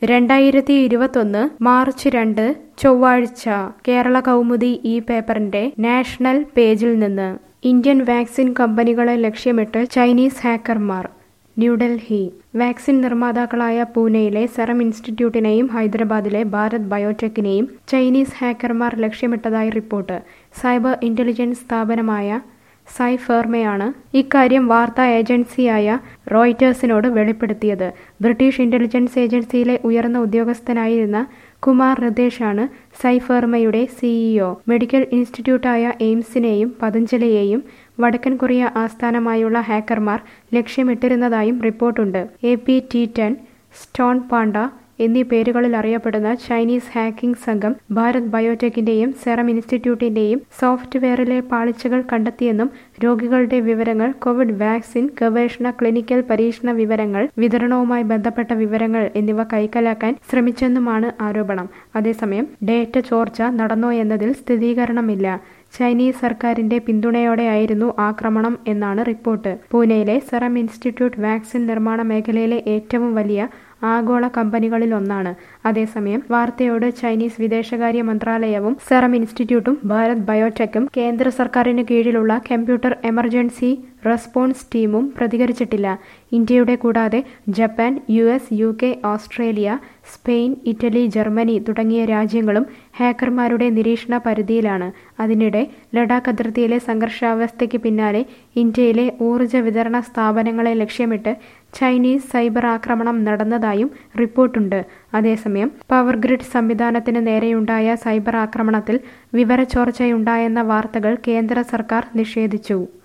രണ്ടായിരത്തി ഇരുപത്തൊന്ന് മാർച്ച് രണ്ട് ചൊവ്വാഴ്ച കേരള കൗമുദി ഈ പേപ്പറിന്റെ നാഷണൽ പേജിൽ നിന്ന് ഇന്ത്യൻ വാക്സിൻ കമ്പനികളെ ലക്ഷ്യമിട്ട് ചൈനീസ് ഹാക്കർമാർ ന്യൂഡൽഹി വാക്സിൻ നിർമ്മാതാക്കളായ പൂനെയിലെ സെറം ഇൻസ്റ്റിറ്റ്യൂട്ടിനെയും ഹൈദരാബാദിലെ ഭാരത് ബയോടെക്കിനെയും ചൈനീസ് ഹാക്കർമാർ ലക്ഷ്യമിട്ടതായി റിപ്പോർട്ട് സൈബർ ഇന്റലിജൻസ് സ്ഥാപനമായ സൈഫേർമയാണ് ഇക്കാര്യം വാർത്താ ഏജൻസിയായ റോയിറ്റേഴ്സിനോട് വെളിപ്പെടുത്തിയത് ബ്രിട്ടീഷ് ഇന്റലിജൻസ് ഏജൻസിയിലെ ഉയർന്ന ഉദ്യോഗസ്ഥനായിരുന്ന കുമാർ റിതേഷാണ് സൈഫേർമയുടെ സിഇഒ മെഡിക്കൽ ഇൻസ്റ്റിറ്റ്യൂട്ടായ എയിംസിനെയും പതഞ്ജലിയെയും വടക്കൻ കൊറിയ ആസ്ഥാനമായുള്ള ഹാക്കർമാർ ലക്ഷ്യമിട്ടിരുന്നതായും റിപ്പോർട്ടുണ്ട് A P T ten stone panda എന്നീ പേരുകളിൽ അറിയപ്പെടുന്ന ചൈനീസ് ഹാക്കിംഗ് സംഘം ഭാരത് ബയോടെക്കിന്റെയും സെറം ഇൻസ്റ്റിറ്റ്യൂട്ടിന്റെയും സോഫ്റ്റ്വെയറിലെ പാളിച്ചകൾ കണ്ടെത്തിയെന്നും രോഗികളുടെ വിവരങ്ങൾ കോവിഡ് വാക്സിൻ ഗവേഷണ ക്ലിനിക്കൽ പരീക്ഷണ വിവരങ്ങൾ വിതരണവുമായി ബന്ധപ്പെട്ട വിവരങ്ങൾ എന്നിവ കൈക്കലാക്കാൻ ശ്രമിച്ചെന്നുമാണ് ആരോപണം അതേസമയം ഡേറ്റ ചോർച്ച നടന്നോ എന്നതിൽ സ്ഥിരീകരണമില്ല ചൈനീസ് സർക്കാരിന്റെ പിന്തുണയോടെയായിരുന്നു ആക്രമണം എന്നാണ് റിപ്പോർട്ട് പൂനെയിലെ സെറം ഇൻസ്റ്റിറ്റ്യൂട്ട് വാക്സിൻ നിർമ്മാണ മേഖലയിലെ ഏറ്റവും വലിയ ആഗോള കമ്പനികളിൽ ഒന്നാണ് അതേസമയം വാർത്തയോട് ചൈനീസ് വിദേശകാര്യ മന്ത്രാലയവും സെറം ഇൻസ്റ്റിറ്റ്യൂട്ടും ഭാരത് ബയോടെക്കും കേന്ദ്ര സർക്കാരിന് കീഴിലുള്ള കമ്പ്യൂട്ടർ എമർജൻസി റെസ്പോൺസ് ടീമും പ്രതികരിച്ചിട്ടില്ല ഇന്ത്യയുടെ കൂടാതെ Japan U S U K Australia Spain Italy Germany തുടങ്ങിയ രാജ്യങ്ങളും ഹാക്കർമാരുടെ നിരീക്ഷണ പരിധിയിലാണ് അതിനിടെ ലഡാക്ക് അതിർത്തിയിലെ സംഘർഷാവസ്ഥയ്ക്ക് പിന്നാലെ ഇന്ത്യയിലെ ഊർജ്ജ വിതരണ സ്ഥാപനങ്ങളെ ലക്ഷ്യമിട്ട് ചൈനീസ് സൈബർ ആക്രമണം നടന്നതായും റിപ്പോർട്ടുണ്ട് അതേസമയം പവർ ഗ്രിഡ് സംവിധാനത്തിന് നേരെയുണ്ടായ സൈബർ ആക്രമണത്തിൽ വിവരച്ചോർച്ചയുണ്ടായെന്ന വാർത്തകൾ കേന്ദ്ര സർക്കാർ നിഷേധിച്ചു